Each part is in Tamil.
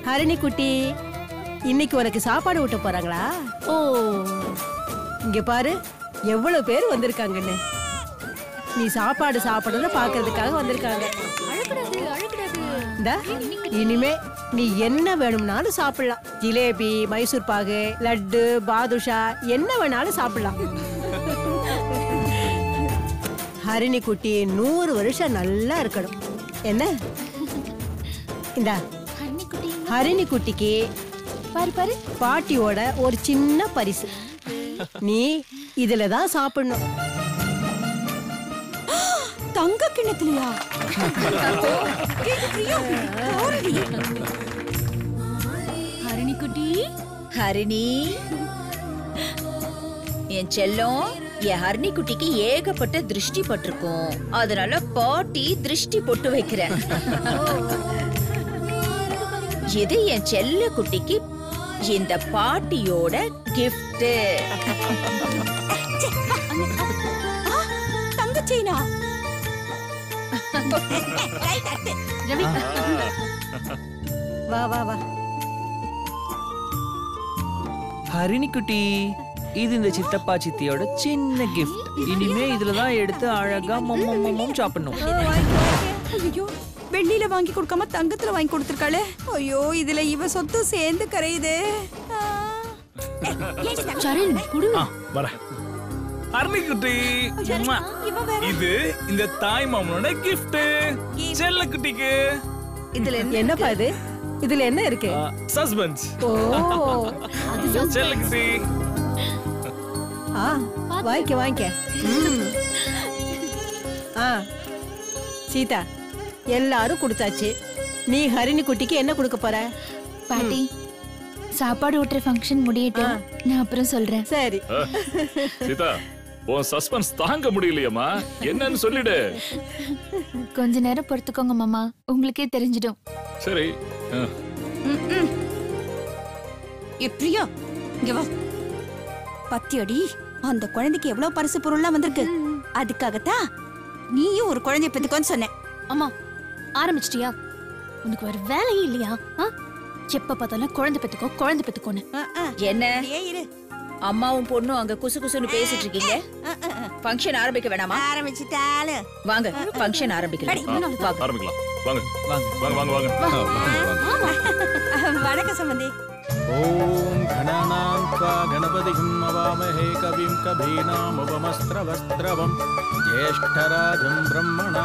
ஹரிணி குட்டி இன்னைக்கு உனக்கு சாப்பாடு ஊட்ட போறாங்களா ஓ இங்க பாரு எவ்வளவு பேர் வந்திருக்காங்கன்னு நீ சாப்பாடு சாப்பிடுறத பாக்குறதுக்காக வந்திருக்காங்க அழக்கூடாது அழக்கூடாது இந்தா, இனிமே நீ என்ன வேணும்னாலும் சாப்பிடலாம் ஜிலேபி மைசூர் பாகு லட்டு பாதுஷா என்ன வேணாலும் சாப்பிடலாம் ஹரிணி குட்டி நூறு வருஷம் நல்லா இருக்கணும் என்ன இந்தா ஹன்னிக்குட்டி ஹரிணி குட்டிக்கு பாரு பாரு பாட்டியோட ஒரு சின்ன பரிசு நீ இதுல தான் சாப்பிடணும் தங்க கிண்ணத்துலயா ஹரிணி குட்டி ஹரிணி என் செல்லம் என் ஹரிணி குட்டிக்கு ஏகப்பட்ட திருஷ்டி பட்டிருக்கும் அதனால பாட்டி திருஷ்டி பொட்டு வைக்கிறேன் இது என் செல்ல குட்டிக்கு இந்த பாட்டியோட gift தங்க செயினா ரவி வா வா வா ஹரிணி குட்டி இது இந்த சித்தப்பா சித்தியோட சின்ன கிஃப்ட் இனிமே இதுல தான் எடுத்து அழகா மம்மம் மம்மம் சாப்பிடணும் ஐயோ வெள்ளியில வாங்கி கொடுக்காம தங்கத்துல வாங்கி கொடுத்துருக்காளே ஐயோ இதுல இவ சொத்து சேர்ந்து கரையுதே ஆ. சரண் குடு ஆ வரேன் அருமைக்குட்டி உம்மா. இவன் வேற இது இந்த தாய் மாமனோட gift செல்ல குட்டிக்கு இதுல என்ன என்னப்பா இது இதுல என்ன இருக்கு சஸ்பென்ஸ் ஓ செல்ல குட்டி ஆ வாங்கிக்க வாங்கிக்க ம். ஆ சீதா எல்லாரும் கொடுத்தாச்சு நீ ஹரிணி குட்டிக்கு என்ன கொடுக்க போற பாட்டி சாப்பாடு ஊட்டுற ஃபங்க்ஷன் முடியட்டும் நான் அப்புறம் சொல்றேன் சரி சீதா உன் சஸ்பென்ஸ் தாங்க முடியலையம்மா என்னன்னு சொல்லிடு கொஞ்ச நேரம் பொறுத்துக்கோங்க மாமா உங்களுக்கே தெரிஞ்சிடும் சரி ஆ. ஏ பிரியா இங்க வா பத்தியடி அந்த குழந்தைக்கு எவ்வளவு பரிசு பொருள்லாம் வந்திருக்கு அதுக்காகத்தான் நீயும் ஒரு குழந்தைய பெத்துக்கோன்னு சொன்னேன் அம்மா ஆரம்பிச்சிட்டியா உனக்கு வேற வேலையே இல்லையா ஆ? எப்ப பார்த்தாலும் குழந்தை பெத்துக்கோ குழந்தை பெத்துக்கோன்னு ஆ, ஆ. என்ன அப்படியே இரு அம்மாவும் பொண்ணும் அங்க குசு குசுன்னு பேசிட்டு இருக்கீங்க ஆ, ஆ, ஆ. ஃபங்க்ஷன் ஆரம்பிக்க வேணாமா ஆரம்பிச்சுட்டாளு வாங்க ஃபங்க்ஷன் ஆரம்பிக்கலாம் வாங்க ஆரம்பிக்கலாம் வாங்க வாங்க வாங்க வாங்க வாங்க வணக்கம் சம்பந்தி ॐ घनानां त्वा गणपतिं अवामहे कविं कवीनामुपमस्त्रवस्त्रवं ज्येष्ठराजं ब्रह्मणा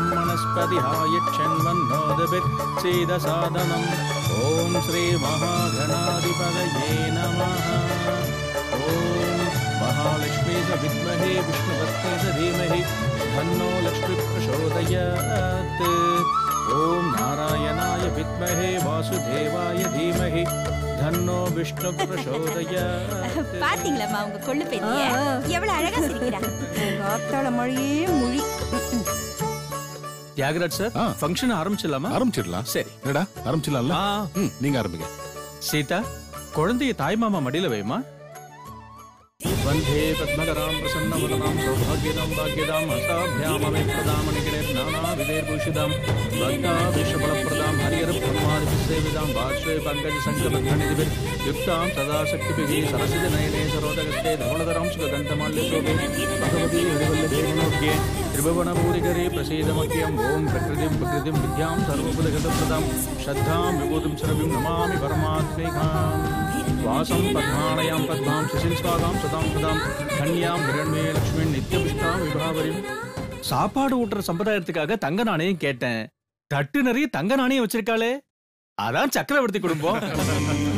ब्रह्मणस्पतिहायच्छन्वन्नोदभिर्सीदसादनम् ॐ श्रीमहागणाधिपतये नमः ॐ महालक्ष्मी च विद्महे विष्णुपत्नी च धीमहि धन्नो लक्ष्मी प्रचोदयात् ॐ नारायणाय विद्महे वासुदेवाय धीमहि தன்னோ விஷ்ணு பிரசோதயாத் பாத்தீங்களாம்மா உங்க கொள்ளு பேத்திய ஆ, ஆ. எவ்வளவு அழகா சிரிக்கிறா காத்தாள மொழியே மொழி தியாகராஜ் சார் ஆ. ஃபங்க்ஷன் ஆரம்பிச்சிடலாமா ஆரம்பிச்சிடலாம் சரி என்னடா ஆரம்பிச்சிடலாம்ல ஆ ம் நீங்க ஆரம்பிங்க சீதா குழந்தைய தாய்மாமா மடியில வைமா வந்தே பத்மகராம் பிரசன்னவதனாம் சௌபாகியதாம் பாக்யதாம் ஹசாபியாமவேத்ரதாம் அணிகணேர் நானாவிதேர்பூஷிதாம் பக்தாபிஷபலப்பிரதாம் ஹரியர் பிரம்மாதிபிசேவிதாம் பாஷ்வே பங்கஜ சங்கபத்ரநிதிபிர் யுக்தாம் சதா சக்திபிகி சரசிஜ நயனே சரோதகஸ்தே தவளதராம் சுகதந்தமால்யசோபே பகவதி ஹரிவல்லபேமனோக்கியே திரிபுவனபூரிகரே பிரசீதமக்கியம் ஓம் பிரகிருதிம் பிரகிருதிம் வித்யாம் சர்வபுதகதப்பிரதாம் ஸ்ரத்தாம் விபூதிம் சரவிம் நமாமி பரமாத்மிகாம் வாசம் பத்மாலயாம் பத்மாம் சிசில் ஸ்வாகாம் சதாம் சதாம் கன்யாம் ஹிரண்மே லக்ஷ்மி நித்யபிஷ்டாம் விபாவரிம் சாப்பாடு ஊட்டுற சம்பிரதாயத்துக்காக தங்க நாணயம் கேட்டேன் தட்டு நிறைய தங்க நாணயம் வச்சிருக்காளே அதான் சக்கரவர்த்தி குடும்பம்